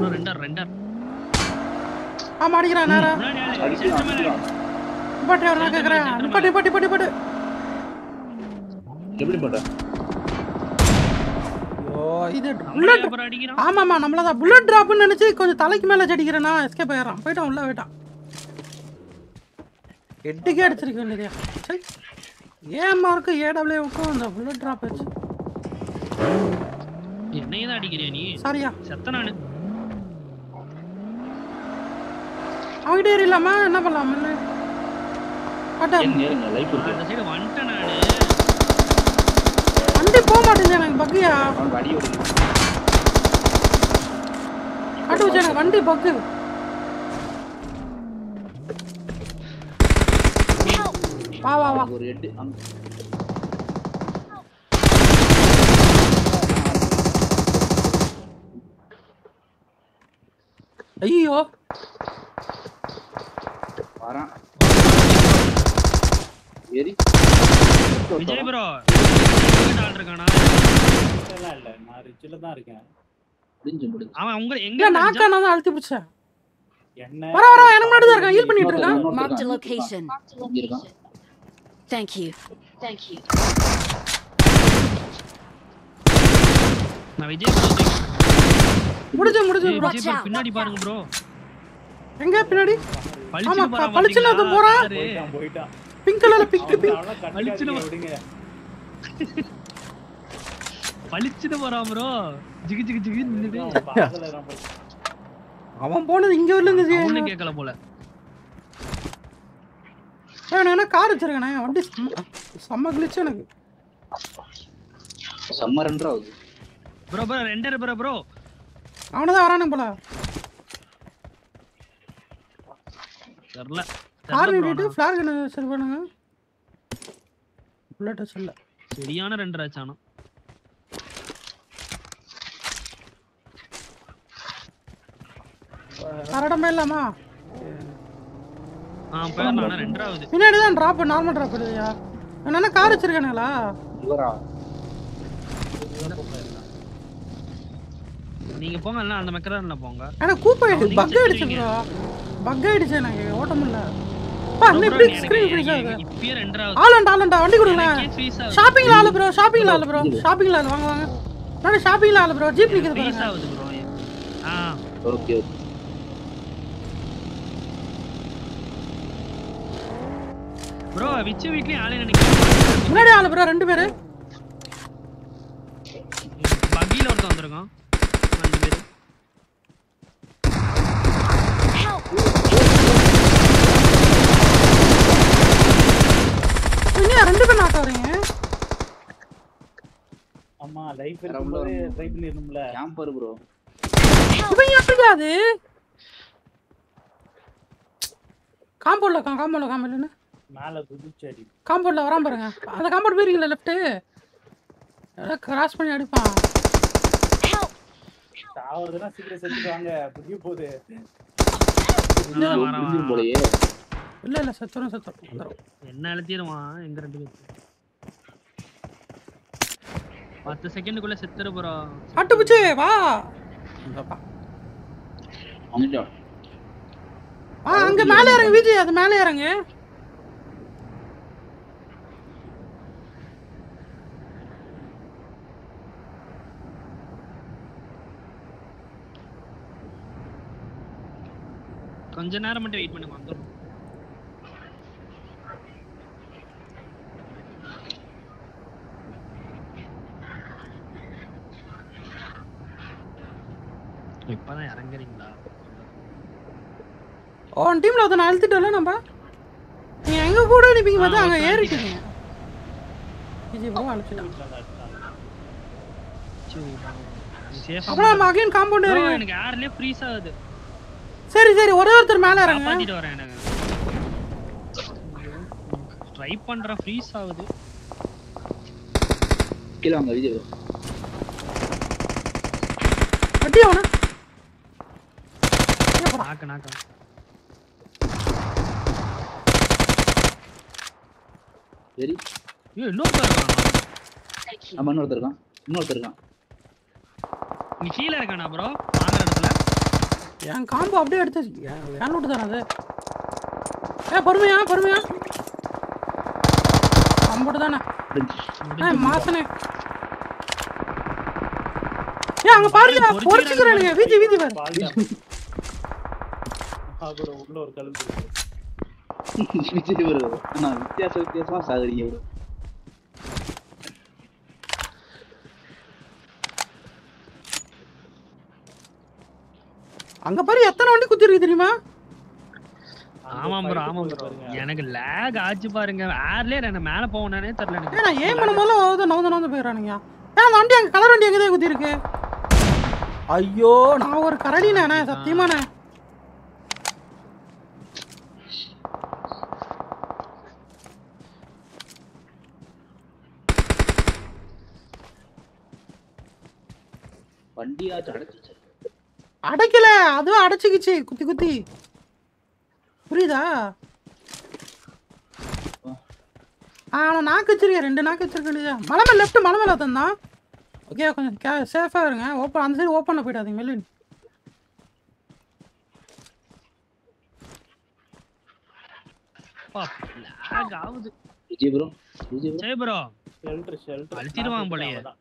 Bro render render ஆமா அடிக்கிறான் நேரா முன்னாடி ஆளு அடிக்கலாம் சென்டர் மேல அடிக்கலாம் நிப்பாட்டி வரணும் கேக்குறேன் நிப்பாட்டி நிப்பாட்டி நிப்பாட்டி நிப்பாட்டு எப்படி பண்ற ஐயோ இது நம்மளே புல்லட் அப்புறம் அடிக்கிறான் ஆமாமா நம்மளதான் புல்லட் டிராப்னு நினைச்சு கொஞ்சம் தலைக்கு மேல அடிக்கிறேன்னா எஸ்கேப் ஆயிடுறான் போயிட்டான் உள்ள போயிட்டான் எட்டுக்கே அடிச்சிருக்க வேண்டியதா சரி ஏன் மார்க்கு ஏடபிள்யூக்கும் அந்த புல்லட் டிராப் வச்சு என்னையே தான் அடிக்கிறியா நீ சரியா செத்த நானு அவங்கிட்ட ஏறிடலாமா என்ன பண்ணலாம் இல்ல பாட்டா ஏங்க ஏறுங்க லைஃப் இருக்கு அந்த சைடு வந்துட்டேன் நானு வண்டி போக மாட்டேங்குது எனக்கு பக்கியா அவனுக்கு அடி வருது காட்டு வச்சு எனக்கு வண்டி பக்கு வா வா வா ஒரு எட்டு அங்க- ஐயோ வரான் ஏறி விஜய் ப்ரோ ஆள் இருக்கானா எல்லாம் இல்ல நான் ரிச்சில தான் இருக்கேன் முடிஞ்சு முடிஞ்சு அவன் உங்க எங்க இல்ல இருந்தான்? நாக்கா நான் தான் அழுத்தி பிடிச்சேன் என்ன வர வர எனக்கு முன்னாடி தான் இருக்கான் ஹீல் பண்ணிட்டு இருக்கான் இன்னொருத்தன் Marked a இருக்கான். location. இங்க இருக்கான் Thank you. Thank you. நான் விஜய் ப்ரோ முடிஞ்சு முடிஞ்சு ஏய், bro. விஜய் bro, பின்னாடி பாருங்க ப்ரோ எங்க பின்னாடி பளிச்சுன்னு ஆமா, போறான் பளிச்சுன்னு பாத்தீங்களா? ஒருத்தன் போறான். பாரு. போயிட்டான் போயிட்டான் பிங்க் கலர்ல பிங்க் அவன் பிங்க் அவனை அழிச்சிடு. கட்டிக்காதீங்க விடுங்க பளிச்சுன்னு போறான் ப்ரோ ஜிகு ஜிகு ஜிகு நின்னுட்டு அவன் பக்கத்துல நான் போய் அவன் போனது இங்க வரல இருந்துச்சு ஒண்ணும் கேட்கல போல எனக்கு என்ன கார் வச்சிருக்கேனே வண்டி செம்ம- செம்ம கிழிச்சு எனக்கு செம்ம ரெண்டரை ஆகுது ப்ரோ ப்ரோ ரெண்டரை ப்ரோ ப்ரோ அவனை தான் வரானுங்க போல தெரியல கார் தெரியல bro, நிறுத்திட்டு நான். ஃபிளார் கண்ணு சரி பண்ணுங்க புல்லட் இல்ல சரியான ரெண்டரை ஆச்சானா கரடமே இல்லாமா ஆ போயிடலாம் ஆனா ரெண்டராவது பின்னாடி தான் டிராப் நார்மல் டிராப் இல்லையா என்ன கார் வச்சிருக்கானுங்களா இவரா நீங்க போங்க இல்ல அந்த மெக்கரான்ல போங்க எனக்கு கூப்ப அவன் நீங்க பக் ஆயிடுச்சு செத்துருவீங்க. ப்ரோ பக் ஆயிடுச்சு எனக்கு ஓட்ட முடியல பா bro, அந்த bro, இப்படி எனக்கு- ஸ்கிரீன் ஃப்ரீஸ் எனக்கு ஆகுது இப்பயே ரெண்டராவது ஆலண்டா ஆலண்டா வண்டி கொடுங்களேன் எனக்கே freeze ஆகுது. ஷாப்பிங்ல ஆளு ப்ரோ ஷாப்பிங்ல ஆளு ப்ரோ ஷாப்பிங்ல ஆளு வாங்க வாங்க நான் ஷாப்பிங்ல ஆளு ப்ரோ ஜீப் நிக்குது freeze பாருங்க ஆகுது ப்ரோ ஆ ஓகே ப்ரோ விச்சு வீட்லயும் ஆளே நினைக்கிறேன் முன்னாடி ஆளு ப்ரோ ரெண்டு பேரு பக்கில ஒருத்தன் வந்திருக்கான் ரெண்டு பேரு இங்க ரெண்டு பேர் நாக்க வரீங்க ஆமா லைஃப் வேற இருக்கும்போது உள்ள ட்ரை பண்ணிருந்தோம்ல கேம்பர் ப்ரோ இவன் எப்படியா அது காம்பவுண்ட்ல இருக்கான் காம்பவுண்ட்ல காம்பவுண்ட்ல மேல குதிச்சடி காம்பவுண்ட்ல வரான் பாருங்க அந்த காம்பவுண்ட் போயிருக்கீங்களா லெஃப்ட் ஏதாவது கிராஸ் பண்ணி அடிப்பான் சாவறதுனா சீக்கிரம் செத்துட்டு வாங்க புதிய போகுது அதான் வரேன், முடிஞ்சிரும் வரேன். போலயே இல்ல இல்ல செத்துரும் செத்துரும் வந்துரும். என்ன அழுத்திடுவான் எங்க ரெண்டு பேரும் பத்து செகண்டுக்குள்ள செத்துரு ப்ரோ அட்டு பிச்சு வா இங்கப்பா. வந்துட்டான் ஆ அங்க மேலே இறங்கு விஜய் அது மேலே இறங்கு கொஞ்ச நேரம் மட்டும் வெயிட் பண்ணுங்க வந்துரும் இப்பதான் இறங்குறீங்களா ஓ டீம்ல ஒருத்தனை அழுத்திட்டோம்ல நம்ம நீங்க எங்க கூட நிப்பீங்க பார்த்தா ஆ, அங்க ஒருத்தனை ஏறிட்டீங்க விஜய் ப்ரோ அழுத்திட்டான் சேஃபா அப்புறம் நம்ம அகைன் காம்பவுண்ட் ப்ரோ இறங்க எனக்கு ஏர்லயே ஃப்ரீஸ் ஆகுது சரி சரி ஒரே ஒருத்தர் மேலே இறங்க காப்பாத்திட்டு வரேன் எனக்கு ட்ரை பண்றேன் ஃப்ரீஸ் ஆகுது கீழே வாங்க விஜய் வட்டி அவன நாக்க நாக்க சரி ஐயோ இன்னொருத்தர் இருக்கானா நம்ம இன்னொருத்தர் இருக்கான் இன்னொருத்தர் இருக்கான் நீ கீழே இருக்கானா ப்ரோ வாங்குற இடத்துல என் காம்போ அப்படியே எடுத்து ஏன் விட்டு தானே அது ஏ பொறுமையா பொறுமையா அம்போட்டு தானே ஏ மாசனே ஏ அங்க பாருங்க பொறிச்சுக்கிறானுங்க வீதி வீதி பாரு பால்டா. அப்புறம் உள்ள ஒரு கழுத்து இருக்கு. விஜய் bro. ஆனா வித்தியாச வித்தியாசமா சாகுறீங்க bro. அங்க பாரு எத்தனை வண்டி குத்தி இருக்கு தெரியுமா அங்க ஆமாம் ப்ரோ fight ஆமாம் போகுது ப்ரோ பாருங்க. எனக்கு லேக் ஆச்சு பாருங்க ஏர்லயே என்ன மேல போகணும்னே தெரியல எனக்கு ஏ நான் ஏன் பண்ணும் போதும் நவுந்து நவுந்து போயிடறானுங்க ஏன் அந்த வண்டி அங்க கலர் வண்டி எங்கதான் குத்தி இருக்கு ஐயோ நான் ஒரு கரடினே சத்தியமாண்ணே வண்டியாச்சும் அடைச்சிச்சு அடைக்கல அதுவும் அடைச்சிக்கிச்சு குத்தி குத்தி புரியுதா ஆ நான் நாக்கு வச்சிருக்கேன் ரெண்டு நாக்கு வச்சிருக்கேன் மலை மேல லெஃப்ட் மலை மேல தந்தான் ஓகே கொஞ்சம் கே சேஃபாக இருங்க ஓப்பன் அந்த சைடு ஓப்பனில் போயிடாதீங்க மெல்லின் லேக் ஆகுது விஜய் ப்ரோ விஜய் ப்ரோ சரி ப்ரோ shelter, shelter. அழுத்திடுவான் போலயே. அவ்வளவுதான்.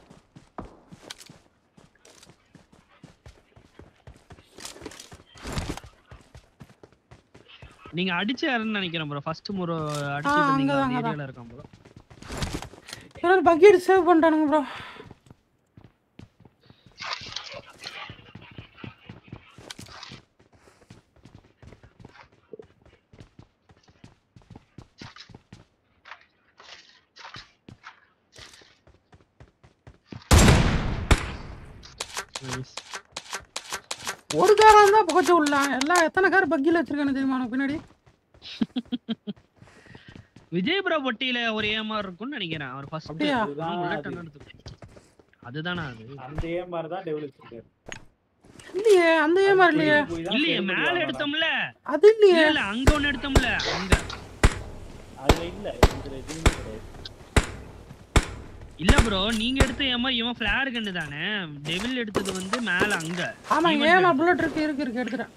நீங்க அடிச்சு யாருன்னு நினைக்கிறேன் ப்ரோ ஃபர்ஸ்ட் முறை அடிச்சு ஆ, இருந்தீங்க அங்கதான், அந்த அங்கதான். ஏரியால இருக்கான் ப்ரோ யாராவது பக்கெட் சேவ் பண்ணிட்டானுங்க ப்ரோ ஒரு காரம் இருந்தா புகச்சு விடலாம் எல்லாம் எத்தனை கார் பக்கியில் வச்சிருக்கானு தெரியுமா உனக்கு பின்னாடி விஜய் ப்ரோ பொட்டியில ஒரு ஏமாறு இருக்கும்னு நினைக்கிறேன் அவர் ஃபர்ஸ்ட் அப்படியா? அதுதான் அது. அதுதானா அது அந்த ஏமாறு தான் டெவலப் வச்சிருக்காரு இல்லையே அந்த ஏமா இல்லையே போய் தான் இல்லையே செயல்படுவாங்க மேல தான். எடுத்தோம்ல அது இல்லையே இல்ல இல்ல அங்க ஒண்ணு எடுத்தோம்ல அங்க அதுல இல்ல இதுல எதுவுமே கிடையாது இல்ல ப்ரோ நீங்க எடுத்த ஏமா இவன் ஃபிளார் கண்ணு தானே டெவில் எடுத்தது வந்து மேல அங்க ஆமா இவன் ஏமா எடுத்தது. புல்லட் இருக்கு இருக்கு இருக்கு எடுத்துறேன்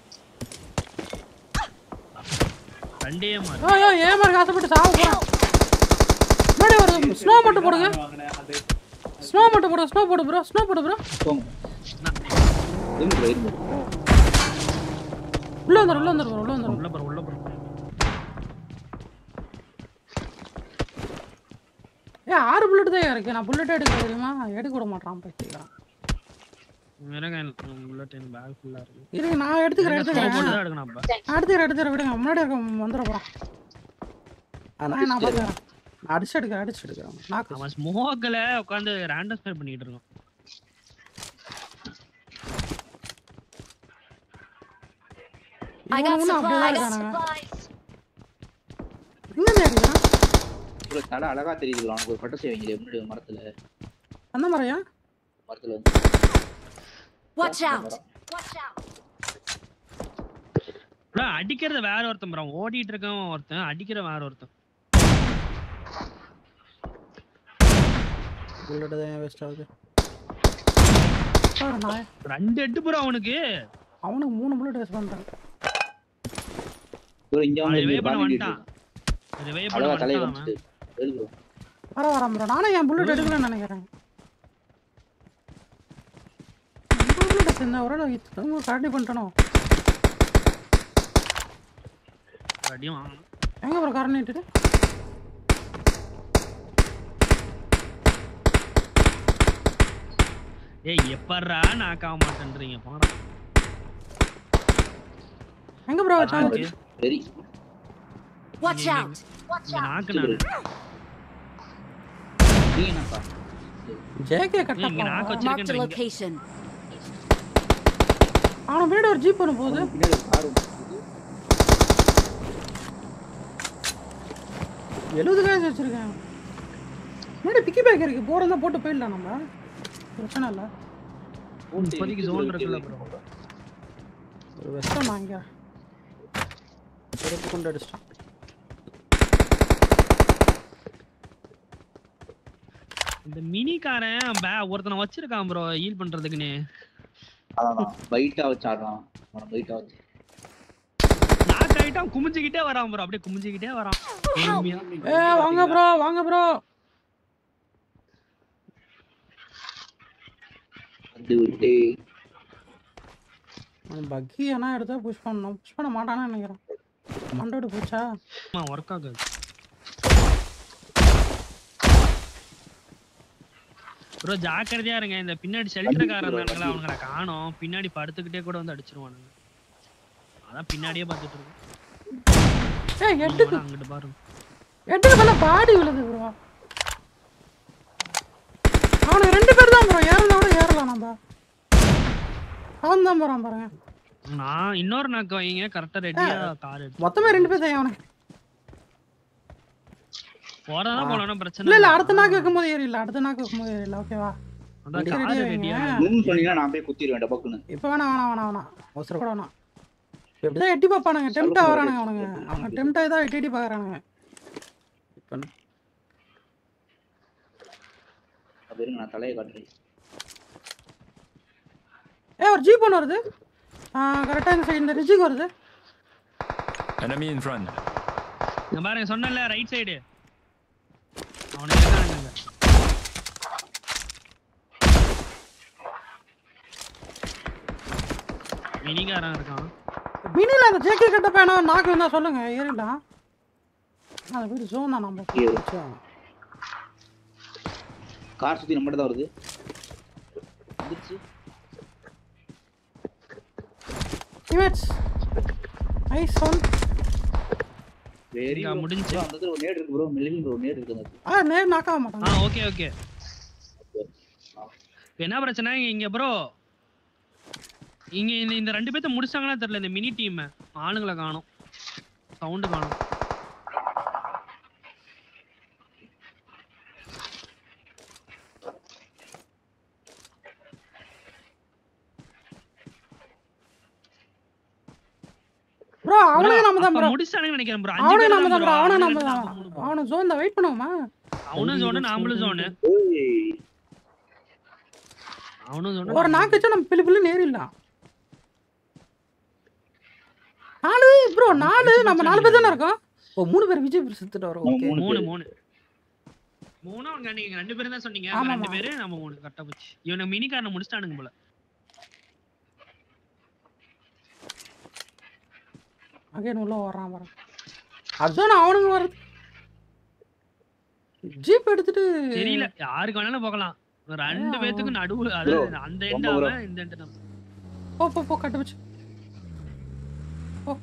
ரெண்டே ஏமா ஓ யோ ஏமாருக்கு ஆசைப்பட்டு சாவு போறான் முன்னாடி ஒரு ஸ்னோ மட்டும் போடுங்க வாங்கினேன் அது ஸ்னோ மட்டும் போடு ஸ்னோ போடு ப்ரோ ஸ்னோ போடு ப்ரோ போங்க இருங்க bro, இருங்க bro. உள்ள வந்துரு உள்ள வந்துரு bro, உள்ள வந்துரு உள்ள ப்ரோ உள்ள ப்ரோ ஏ ஆறு புல்லட் தான் இருக்கு நான் புல்லட் எடுக்க தெரியுமா எடுக்க விட மாட்டான் பைத்தியம் எனக்கு புல்லட் என் பேக் ஃபுல்லா இருக்கு இருங்க நான் எடுத்துக்கிறேன் எனக்கு ஸ்னோ எடுத்துக்கிறேன் போட்டு தான் எடுக்கணும் அப்ப நான் எடுத்துக்கிறேன் எடுத்துக்கிறேன் விடுங்க முன்னாடி இருக்க வந்துட போறான் அதான் நான் பார்த்துக்கிறேன் நான் அடிச்சு எடுக்கிறேன் அடிச்சு எடுக்கிறேன் நாக்கு அவன் ஸ்மோக்ல உட்காந்து ரேண்டம் ஸ்பேர் பண்ணிட்டு இருக்கான் I got இவனும் அப்படியே supplies. தான் இருக்கானுங்க எங்க அடிக்கிறான் bro, தலை அழகா தெரியுது bro. அவனுக்கு ஒரு பட்டு செய்வீங்க முன்னாடி ஒரு மரத்துல அந்த மாதிரியா மரத்துல வந்து Watch out! மரம். Watch out! bro அடிக்கிறது வேற ஒருத்தன் ப்ரோ ஓடிட்டு இருக்கவன் ஒருத்தன் அடிக்கிற வேற ஒருத்தன் புல்லட் தான் வேஸ்ட் ஆகுது பாரு நான் ரெண்டு எட்டு ப்ரோ அவனுக்கு அவனுக்கு மூணு புல்லட் வேஸ்ட் பண்றேன் bro, இங்க வந்து ரிவே இங்க பண்ண பாண்டிட்டு வந்துட்டான் இருக்கான். ரிவே பண்ண அழகா தலையை வந்துட்டான் அவன். வந்துட்டு வெரி bro. வர வரேன் ப்ரோ நானும் என் புல்லட் எடுக்கலன்னு நினைக்கிறேன் புல்லட் இந்த ஒரு கரடி பண்ணிட்டனோ அடியும் வாங்கணும் எங்க ப்ரோ கரணிட்டு ஏய் எப்பறா நாக்க ஆக மாட்டேன்றீங்க போடா எங்க ப்ரோ வச்சாங்க நாக்கு. Very Watch out! இங்க நாக்கு நானு நீங்க என்னப்பா ஜேகே ஏய், இங்க நாக்கு கட்டப்பா Marked a வச்சிருக்கேன் location. அவன பின்னாடி ஒரு ஜீப் ஒன்று போகுது பின்னாடி ஒரு கார் எழுபது காசு வச்சிருக்கேன் முன்னாடி பிக்கி பேக் இருக்கு போறதா போட்டு போயிடலாம் நம்ம பிரச்சனை இல்லை இப்போதைக்கு zone இருக்குல்ல bro. ஒரு வெஸ்டம் நான் இங்கே எடுத்து கொண்டு அடிச்சிட்டான் இந்த மினி காரன் பே ஒருத்தனை வச்சிருக்கான் ப்ரோ ஹீல் பண்றதுக்குன்னு அதான் பைட்டா வச்சு ஆடுறான் அவன பைட்டா வச்சு நாக் ஆயிட்டான் குமிஞ்சுக்கிட்டே வரான் ப்ரோ அப்படியே குமிஞ்சுக்கிட்டே வரான் பொறுமையா. ஏ வாங்க ப்ரோ வாங்க ப்ரோ வந்து விட்டு பக்கி ஏன்னா எடுத்தா புஷ் பண்ணணும் புஷ் பண்ண மாட்டானு நினைக்கிறேன் மண்டோடு போச்சா ஆமா ஒர்க் ஆகாது ப்ரோ ஜாக்கிரதையா இருங்க இந்த பின்னாடி ஷெல்டர்காரன் இருந்தானுங்களா அவனுங்களை காணோம் பின்னாடி படுத்துக்கிட்டே கூட வந்து அடிச்சிருவானுங்க அதான் பின்னாடியே பார்த்துட்டு இருக்கோம் ஏய் நீங்க எட்டுக்கு வேணா அங்கிட்டு பாருங்க எட்டுக்கு மேல பாடி விழுது ப்ரோ அவனுக்கு ரெண்டு பேர் தான் ப்ரோ ஏறலாம் கூட ஏறலாம் நம்ம அவன் தான் போறான் பாருங்க நான் இன்னொரு நாக்கு வைங்க கரெக்டா ரெடியா கார் எடுத்து மொத்தமே ரெண்டு பேர் தான் அவனுக்கு போறதா போலாம் பிரச்சனை இல்ல இல்ல அடுத்த நாக்கு வைக்கும்போது ஏறிடல அடுத்த நாக்கு வைக்கும்போது ஏறிடல ஓகேவா அதான் ரெடி கார் ரெடியா ரெடியா வைங்க. முன்னு சொன்னீங்கன்னா நான் போய் குத்திடுவேன் டபக்குன்னு இப்போ வேணாம் வேணாம் வேணாம் வேணாம் அவசரம் கூட வேணாம் எப்படிதான் எட்டி பார்ப்பானுங்க டெம்ட் ஆகிறானுங்க அவனுங்க அவங்க டெம்ட் ஆகி தான் எட்டி எட்டி பார்க்குறானுங்க இப்போ அப்ப இருங்க நான் தலையை காட்டுறேன் ஏ ஒரு ஜீப் ஒன்று வருது ஆ கரெக்டாக இந்த சைடு இந்த ரிஜிக்கு வருது Enemy in front. இங்க பாருங்க சொன்னல ரைட் சைடு அவனை இருக்கானுங்க அங்க. மினிகாரன் இருக்கான் மினியில் அந்த ஜேகே கட்ட பேனா நாக்கு இருந்தால் சொல்லுங்க ஏறிடலாம் அது வீடு ஜோன் தான் நம்ம ஏறு. வச்சோம். கார் சுத்தி நம்மகிட்ட தான் வருது வந்துருச்சு இமேஜ் நைஸ் ஒன் வெரி இங்க முடிஞ்சுச்சு. அந்த இடத்துல ஒரு நேடு இருக்கு ப்ரோ மில்லியன் ப்ரோ நேடு இருக்கு அந்த இடத்துல. ஆ நேர் நாக்காக ஆ மாட்டாங்க ஓகே ஓகே என்ன பிரச்சனை இங்க ப்ரோ இங்க இந்த- இந்த ரெண்டு பேத்த முடிச்சாங்கன்னா தெரியல இந்த மினி டீம் ஆளுங்களை காணோம் சவுண்டு காணோம் ப்ரோ அவனுக்கு நம்ம தான் அப்ப ப்ரோ முடிச்சானுங்கன்னு நினைக்கிறேன் ப்ரோ அஞ்சு அவனும் பேர் நம்ம தான் தான் bro. ப்ரோ அவனும் அவனுங்க நம்ம ரெண்டு, தான் நாம மூணு bro. அவனும் ஜோன் தான் வெயிட் பண்ணுவோமா அவனும் ஜோனு நாமளும் ஜோனு ஏய், அவனும் ஜோனு ஒரு நாக்கு வச்சா நம்ம பிள்ளை பிள்ளை நேரிடலாம் நாலு ப்ரோ நாலு நம்ம நாலு பேர் தானே இருக்கோம் ஓ மூணு பேர் விஜய் பேர் செத்துட்டு வரோம் நம்ம ஓகே மூணு மூணு பேரு. மூணு மூணு அவங்க நீங்க ரெண்டு பேரும் தான் சொன்னீங்க ஆமா, நம்ம ரெண்டு ஆமா. பேரு நம்ம மூணு கரெக்டா போச்சு இவனுக்கு மினி காரனை முடிச்சிட்டானுங்க போல அகைன் உள்ள வர்றான் பாரு அர்ஜுன் அவனுங்க வருது ஜீப் எடுத்துட்டு தெரியல யாருக்கு வேணாலும் போகலாம் ஒரு ரெண்டு ஆ, பேத்துக்கு நடுவுல அது Bro, அந்த எண்ட் ரொம்ப bro. அவன் இந்த எண்ட் நம்ம போ போ போ கட்டு வச்சு போ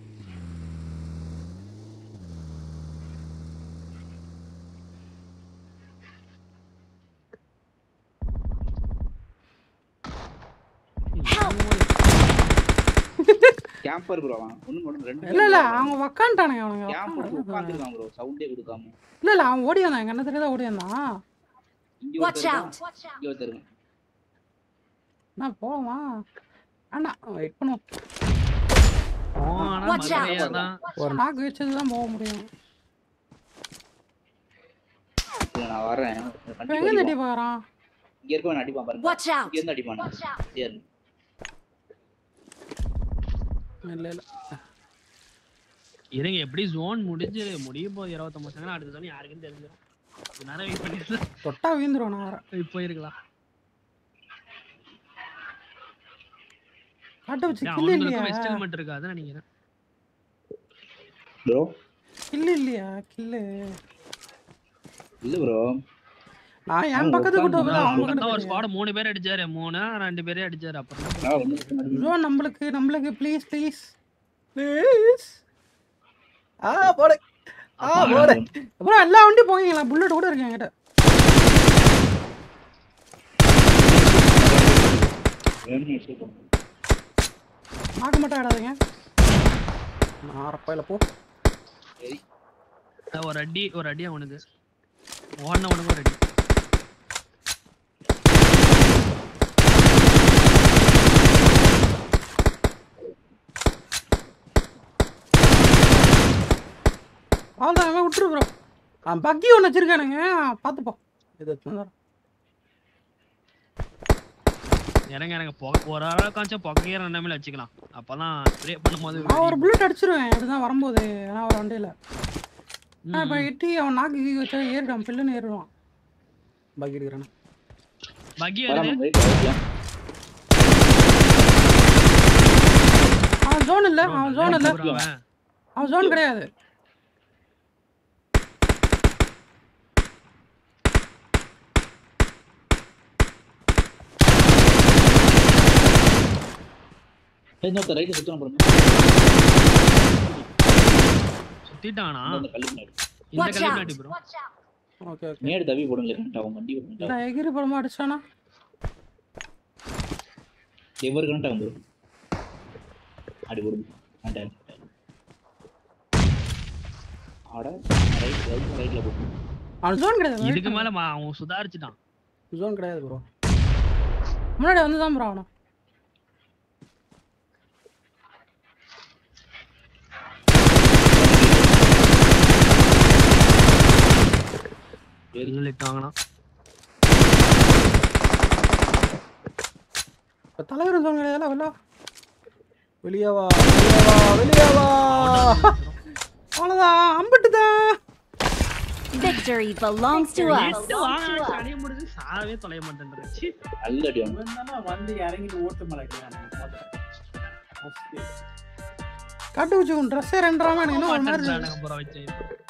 கேம்பர் ப்ரோ அவன் ஒண்ணு மட்டும் ரெண்டு இல்ல இல்ல அவங்க உக்காந்துட்டானுங்க அவனுங்க கேம்பர் உக்காந்து- உட்காந்துருக்கான் ப்ரோ சவுண்டே கொடுக்காம இல்ல இல்ல அவன் ஓடி வந்தான் எங்க என்ன தெரியாத ஓடி வந்தான் இங்க Watch ஒருத்தர் out! இருக்கான், இங்க ஒருத்தர் இருக்கான். நான் போவா அண்ணா வெயிட் பண்ணுவோம் போனா Watch out. மதுரையா தான் ஒரு நாக்கு வச்சது தான் போக முடியும் இல்ல, நான் வரேன் இப்போ கண்டிப்பா எங்க தட்டி அடிப்பான். பார்க்குறான் இங்க இருக்கவன் அடிப்பான் பாருங்க Watch out! இங்க இருந்து அடிப்பான் சரி இல்ல இல்ல இருங்க எப்படி ஜோன் முடிஞ்சு முடிய போகுது இருபத்தொன்பது செகண்ட் அடுத்த ஜோன் யாருக்குன்னு தெரிஞ்சிடும் கொஞ்ச நேரம் வெயிட் பண்ணிட்டு தொட்டா வீந்துருவோம் நான் வரேன் போயிருக்கலாம் காட்ட வச்சு கில்லு அவனுங்களுக்கும் இல்லையா வெஸ்டல்மெண்ட் இருக்காதுன்னு நினைக்கிறேன் ப்ரோ கில்லு இல்லையா கில்லு இல்ல ப்ரோ நான் என் அவன் பக்கத்து கூட்டு உட்கார்ந்து வந்து அவன் மொத்தம் ஒரு பக்கத்து ஸ்குவாட் மூணு பேர் அடிச்சாரு மூணு ரெண்டு பேரே அடிச்சாரு அப்புறம் என்ன நான் ஒண்ணு ப்ரோ நம்மளுக்கு நம்மளுக்கு ப்ளீஸ் ப்ளீஸ் ப்ளீஸ் ஆ போடு ஆ போடு ப்ரோ எல்லா வண்டியும் போவீங்களா புல்லட் கூட இருக்கு என்கிட்ட வேணும்னு வச்சிருக்கோம். நாக்கு மட்டும் ஆடாதீங்க நான் அரப்பையில் போ சரி பண்ண? ஒரு அடி ஒரு அடி அவனுக்கு ஓடன உனக்கு ஒரு அடி அவ்வளோதான் விட்டுரு ப்ரோ ஆ பக்கி ஒன்று வச்சிருக்கானுங்க பார்த்துப்போம் இது எடுத்துன்னு வந்துடுறேன். இறங்க இறங்க புகை ஒரு அளவுக்காச்சும் புகையிற ரெண்டாமே வச்சுக்கலாம் அப்பதான் ஸ்ப்ரே பண்ணும்போது நான் ஒரு புல்லட் அடிச்சிருவேன் அப்படிதான் வரும்போது ஏன்னா ஒரு வண்டியில ம், நான் இப்போ எட்டி அவன் நாக்கு கீ வச்சா ஏறிடான் பில்லுன்னு ஏறிடுவான் பக்கி எடுக்கிறேன் பக்கி வருது வராம வெயிட் வைக்கலாம் அவன் ஜோன் இல்ல அவன் ஜோன் இல்ல bro அவன். அவன் ஜோன் கிடையாது இன்னொருத்த ரைட்டு சுத்தம் பாருங்க சுத்திட்டானா அந்த கல்லு முன்னாடி இந்த Watch கல்வி out. நாட்டி ப்ரோ ஓகே ஓகே நேடு தவி போடுங்க கரெக்டா அவன் வண்டி போடுங்க நான் எகிரி படமா அடிச்சானா எவர் கரெக்டா வந்துடும் அடி போடுங்க கரெக்டா ஆட ரைட் ரைட் ரைட்ல போட்டு அவன் ஜோன் கிடையாது இதுக்கு மேல மா- அவன் சுதாரிச்சுட்டான் ஜோன் கிடையாது ப்ரோ முன்னாடி வந்து தான் ப்ரோ அவனும் சொல்லிட்டாங்கன்னா இப்போ தலைவர் ஜோன் கிடையாதுல வெளில வெளியே வா வெளியே வா வெளியே வா அவ்வளோதான் அம்பிட்டு தான் Victory belongs to us. எட்டு வாங்கினா கடைய முடிஞ்சு சாவே தொலைய மாட்டேன் ச்சீ. நல்ல அடி அவன் இவன் தானே வந்து இறங்கிட்டு ஓட்டு மலைக்கிறான் கட்டு வச்சு உன் ட்ரெஸ்ஸே ரெண்டராம எனக்கு இன்னும் ஒரு மாதிரி மாட்டேன்றானுங்க bro வச்சு.